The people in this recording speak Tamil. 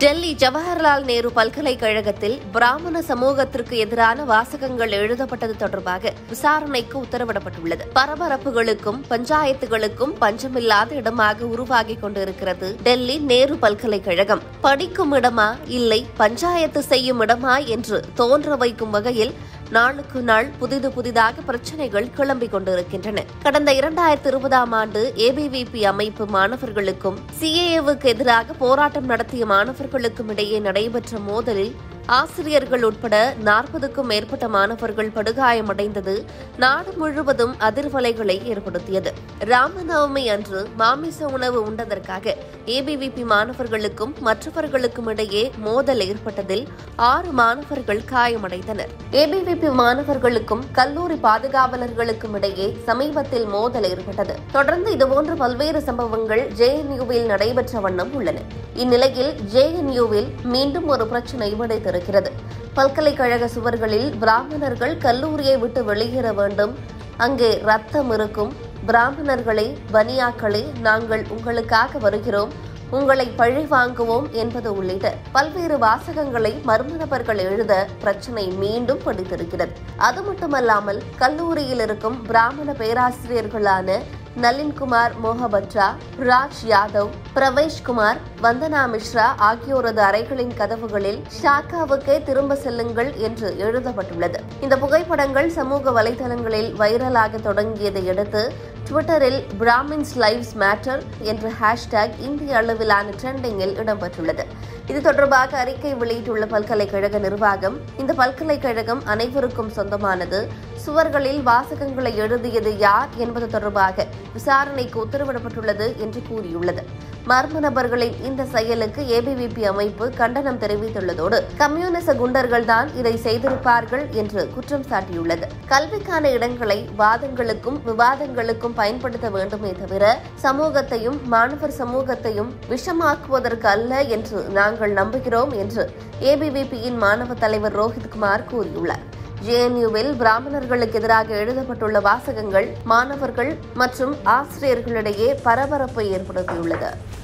டெல்லி ஜவஹர்லால் நேரு பல்கலைக்கழகத்தில் பிராமண சமூகத்திற்கு எதிரான வாசகங்கள் எழுதப்பட்டது தொடர்பாக விசாரணைக்கு உத்தரவிடப்பட்டுள்ளது பரபரப்புகளுக்கும் பஞ்சாயத்துகளுக்கும் பஞ்சமில்லாத இடமாக உருவாகிக் கொண்டிருக்கிறது டெல்லி நேரு பல்கலைக்கழகம் படிக்கும் இடமா இல்லை பஞ்சாயத்து செய்யும் இடமா என்று தோன்ற வைக்கும் வகையில் நாளுக்கு நாள் புதிது புதிதாக பிரச்சனைகள் கிளம்பிக் கொண்டிருக்கின்றன கடந்த இரண்டாயிரத்தி இருபதாம் ஆண்டு ஏபிவிபி அமைப்பு மாணவர்களுக்கும் சிஏஏவுக்கு எதிராக போராட்டம் நடத்திய மாணவர்களுக்கும் இடையே நடைபெற்ற மோதலில் ஆசிரியர்கள் உட்பட நாற்பதுக்கும் மேற்பட்ட மாணவர்கள் படுகாயமடைந்தது நாடு முழுவதும் அதிர்வலைகளை ஏற்படுத்தியது ராமநவமி அன்று மாமிச உணவு உண்டதற்காக ஏபிவிபி மாணவர்களுக்கும் மற்றவர்களுக்கும் இடையே மோதல் ஏற்பட்டதில் ஆறு மாணவர்கள் காயமடைந்தனர் ஏபிவிபி மாணவர்களுக்கும் கல்லூரி பாதுகாவலர்களுக்கும் இடையே சமீபத்தில் மோதல் ஏற்பட்டது தொடர்ந்து இதுபோன்ற பல்வேறு சம்பவங்கள் ஜேஎன்யூவில் நடைபெற்ற வண்ணம் உள்ளன இந்நிலையில் ஜேஎன்யூவில் மீண்டும் ஒரு பிரச்சினை வெடித்திருக்கிறது பல்கலைக்கழக சுவர்களில் பிராமணர்கள் கல்லூரியை விட்டு வெளியேற வேண்டும் அங்கே ரத்தம் இருக்கும் பிராமணர்களே பனியாக்களே நாங்கள் உங்களுக்காக வருகிறோம் உங்களை பழி வாங்குவோம் என்பது உள்ளிட்ட பல்வேறு வாசகங்களை மர்ம நபர்கள் எழுத பிரச்சனை மீண்டும் படித்திருக்கிறது அது மட்டுமல்லாமல் கல்லூரியில் இருக்கும் பிராமண பேராசிரியர்களான நளின்குமார் மோகபத்ரா ராஜ் யாதவ் பிரவேஷ்குமார் வந்தனா மிஸ்ரா ஆகியோரது அறைகளின் கதவுகளில் ஷாக்காவுக்கே திரும்ப செல்லுங்கள் என்று எழுதப்பட்டுள்ளது இந்த புகைப்படங்கள் சமூக வலைதளங்களில் வைரலாக தொடங்கியதை அடுத்து ட்விட்டரில் பிராமின்ஸ் லைவ்ஸ் மேட்டர் என்ற ஹேஷ்டேக் இந்திய அளவிலான ட்ரெண்டிங்கில் இடம்பெற்றுள்ளது இது தொடர்பாக அறிக்கை வெளியிட்டுள்ள பல்கலைக்கழக நிர்வாகம் இந்த பல்கலைக்கழகம் அனைவருக்கும் சொந்தமானது சுவர்களில் வாசகங்களை எழுதியது யார் என்பது தொடர்பாக விசாரணைக்கு உத்தரவிடப்பட்டுள்ளது என்று கூறியுள்ளது மர்ம நபர்களின் இந்த செயலுக்கு ஏபிவிபி அமைப்பு கண்டனம் தெரிவித்துள்ளதோடு கம்யூனிச குண்டர்கள் தான் இதை செய்திருப்பார்கள் என்று குற்றம் சாட்டியுள்ளது கல்விக்கான இடங்களை வாதங்களுக்கும் விவாதங்களுக்கும் பயன்படுத்த வேண்டுமே தவிர சமூகத்தையும் மாணவர் சமூகத்தையும் விஷமாக்குவதற்கு அல்ல என்று நாங்கள் நம்புகிறோம் என்று ஏபிவிபியின் மாணவ தலைவர் ரோஹித்குமார் கூறியுள்ளார் ஜேஎன்யூவில் பிராமணர்களுக்கு எதிராக எழுதப்பட்டுள்ள வாசகங்கள் மாணவர்கள் மற்றும் ஆசிரியர்களிடையே பரபரப்பை ஏற்படுத்தியுள்ளது